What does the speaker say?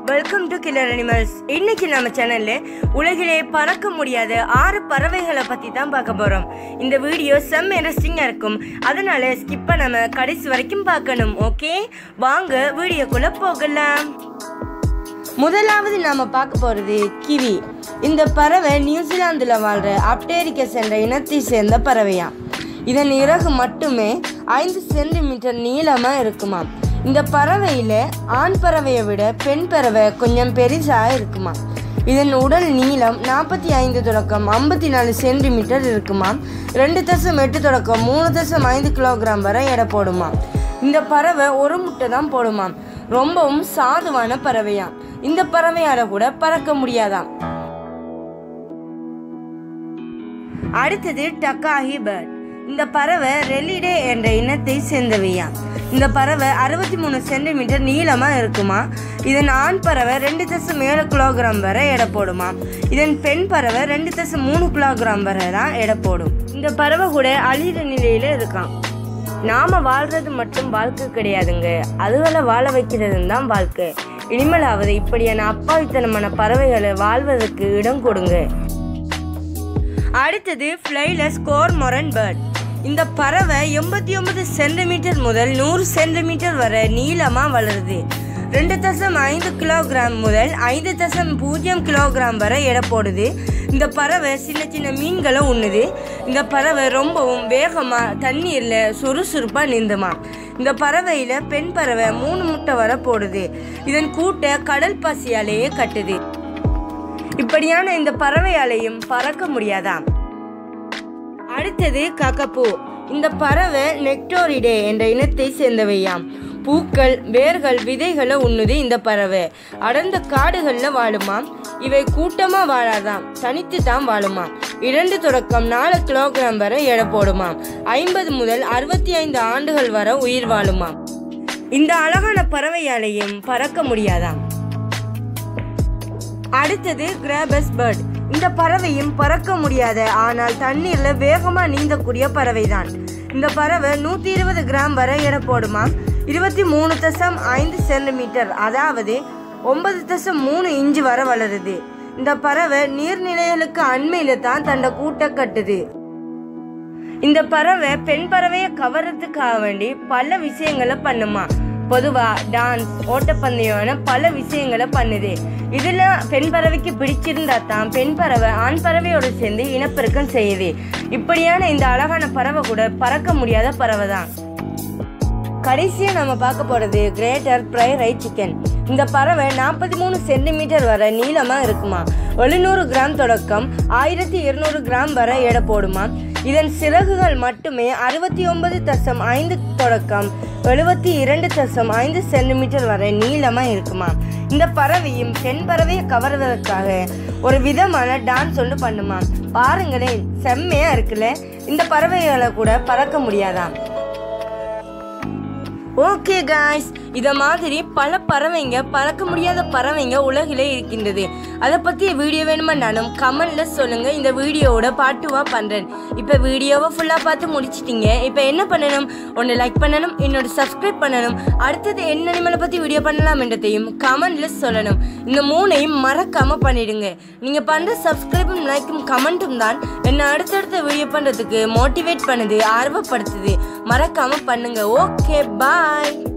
welcome to killer animals இன்னைக்கு நம்ம சேனல்ல உலகிலே பறக்க முடியாத ஆறு பறவைகளை பத்தி தான் பார்க்க போறோம் இந்த வீடியோ செம்ம இன்ட்ரெஸ்டிங்கா இருக்கும் அதனால ஸ்கிப் பண்ணாம கடைசி வரைக்கும் பார்க்கணும் ஓகே வாங்க வீடியோக்குள்ள போகலாம் முதலாவது நாம பார்க்க போறது கிவி இந்த பறவை நியூசிலாந்துல வாழ்ற அப்டேரிக்கஸ் என்ற இனத்தை சேர்ந்த பறவையா இதன் இறகு மட்டுமே ஐந்து சென்டிமீட்டர் நீளமா இருக்குமா இந்த பறவையில ஆண் பறவையை விட பெண் பறவை கொஞ்சம் பெருசா இருக்குமா இதன் உடல் நீளம் நாற்பத்தி ஐந்து தொடக்கம் ஐம்பத்தி நாலு சென்டிமீட்டர் இருக்குமா ரெண்டு தசம் எட்டு தொடக்கம் மூணு தசம் ஐந்து கிலோகிராம் வரை எடை போடுமா இந்த பறவை ஒரு முட்டை தான் போடுமாம் ரொம்பவும் சாதுவான பறவையாம் இந்த பறவையால கூட பறக்க முடியாதாம் அடுத்தது டக்காஹி பேர்ட் இந்த பறவை ரெலிடே என்ற இனத்தை சேர்ந்தவையாம் இந்த பறவை அறுபத்தி மூணு சென்டிமீட்டர் நீளமா இருக்குமா இதன் ஆண் பறவை ரெண்டு தசம் ஏழு கிலோகிராம் வரை எடை போடுமா இதன் பெண் பறவை ரெண்டு தசம் மூணு கிலோகிராம் வரை தான் எடை போடும் இந்த பறவை கூட அழிகிற நிலையில இருக்கான் நாம வாழ்றது மட்டும் வாழ்க்கை கிடையாதுங்க அதுகளை வாழ வைக்கிறது தான் வாழ்க்கை இனிமேலாவது இப்படியான அப்பாவித்தனமான பறவைகளை வாழ்வதற்கு இடம் கொடுங்க அடுத்தது ஃப்ளைலஸ் கோர்மொரன் பேர்ட் இந்த பறவை எண்பத்தி ஒன்பது சென்டிமீட்டர் முதல் நூறு சென்டிமீட்டர் வரை நீளமாக வளருது ரெண்டு தசம் ஐந்து கிலோகிராம் முதல் ஐந்து தசம் பூஜ்ஜியம் கிலோகிராம் வரை எடை போடுது இந்த பறவை சின்ன சின்ன மீன்களை உண்ணுது இந்த பறவை ரொம்பவும் வேகமாக தண்ணீரில் சுறுசுறுப்பாக நீந்துமா இந்த பறவையில் பெண் பறவை மூணு முட்டை வரை போடுது இதன் கூட்டை கடல் பசியாலேயே கட்டுது இப்படியான இந்த பறவையாலையும் பறக்க முடியாதாம் அடுத்தது கக்கப்பூ இந்த பறவை நெக்டோரிடே என்ற இனத்தை சேர்ந்தவையாம் பூக்கள் வேர்கள் விதைகளை உண்ணுது இந்த பறவை அடர்ந்த காடுகளில் வாழுமாம் இவை கூட்டமா வாழாதாம் தனித்து தான் வாழுமாம் இரண்டு தொடக்கம் நாலு கிலோகிராம் வரை எடை போடுமாம் ஐம்பது முதல் அறுபத்தி ஐந்து ஆண்டுகள் வரை உயிர் வாழுமாம் இந்த அழகான பறவையாலையும் பறக்க முடியாதாம் அடுத்தது கிராபஸ் பேர்ட் இந்த பறவையும் பறக்க முடியாத ஆனால் தண்ணீர்ல வேகமா நீந்தக்கூடிய பறவைதான் இந்த பறவை நூத்தி இருபது கிராம் வரை எடை போடுமாம் இருபத்தி மூணு தசம் ஐந்து சென்டிமீட்டர் அதாவது ஒன்பது தசம் மூணு இன்ச்சு வரை வளருது இந்த பறவை நீர்நிலைகளுக்கு அண்மையில தான் தன்னை கூட்ட கட்டுது இந்த பறவை பெண் பறவையை கவர்றதுக்காக வேண்டி பல விஷயங்களை பண்ணுமா பொதுவா டான்ஸ் ஓட்டப்பந்தயம்னு பல விஷயங்களை பண்ணுது இதுல பெண் பறவைக்கு பிடிச்சிருந்தா தான் பெண் பறவை ஆண் பறவையோட சேர்ந்து இனப்பெருக்கம் செய்யுது இப்படியான இந்த அழகான பறவை கூட பறக்க முடியாத பறவை தான் கடைசியா நம்ம பார்க்க போறது கிரேட்டர் ப்ரை ரைட் சிக்கன் இந்த பறவை நாற்பத்தி மூணு சென்டிமீட்டர் வரை நீளமா இருக்குமா எழுநூறு கிராம் தொடக்கம் ஆயிரத்தி இருநூறு கிராம் வரை எடை போடுமா இதன் சிறகுகள் மட்டுமே அறுபத்தி ஒன்பது தசம் ஐந்து தொடக்கம் எழுபத்தி இரண்டு தசம் ஐந்து சென்டிமீட்டர் வரை நீளமா இருக்குமா இந்த பறவையும் பெண் பறவையை கவர்வதற்காக ஒரு விதமான டான்ஸ் ஒன்று பண்ணுமா பாருங்களேன் செம்மையா இருக்குல்ல இந்த பறவைகளை கூட பறக்க முடியாதாம் ஓகே காய்ஸ் இத மாதிரி பல பறவைங்க பறக்க முடியாத பறவைங்க உலகிலே இருக்கின்றது அதை பற்றிய வீடியோ வேணுமென்னாலும் கமெண்ட்ல சொல்லுங்க இந்த வீடியோவோட பாட்டுவா பண்றேன் இப்போ வீடியோவை ஃபுல்லாக பார்த்து முடிச்சிட்டீங்க இப்போ என்ன பண்ணணும் ஒன்று லைக் பண்ணணும் இன்னொரு சப்ஸ்கிரைப் பண்ணணும் அடுத்தது என்ன அனிமலை பற்றி வீடியோ பண்ணலாம் என்றதையும் கமெண்ட்ல சொல்லணும் இந்த மூணையும் மறக்காம பண்ணிடுங்க நீங்க பண்ற சப்ஸ்கிரைபும் லைக்கும் கமெண்ட்டும் தான் என்ன அடுத்தடுத்த வீடியோ பண்றதுக்கு மோட்டிவேட் பண்ணுது ஆர்வப்படுத்துது மறக்காம பண்ணுங்க ஓகே பாய்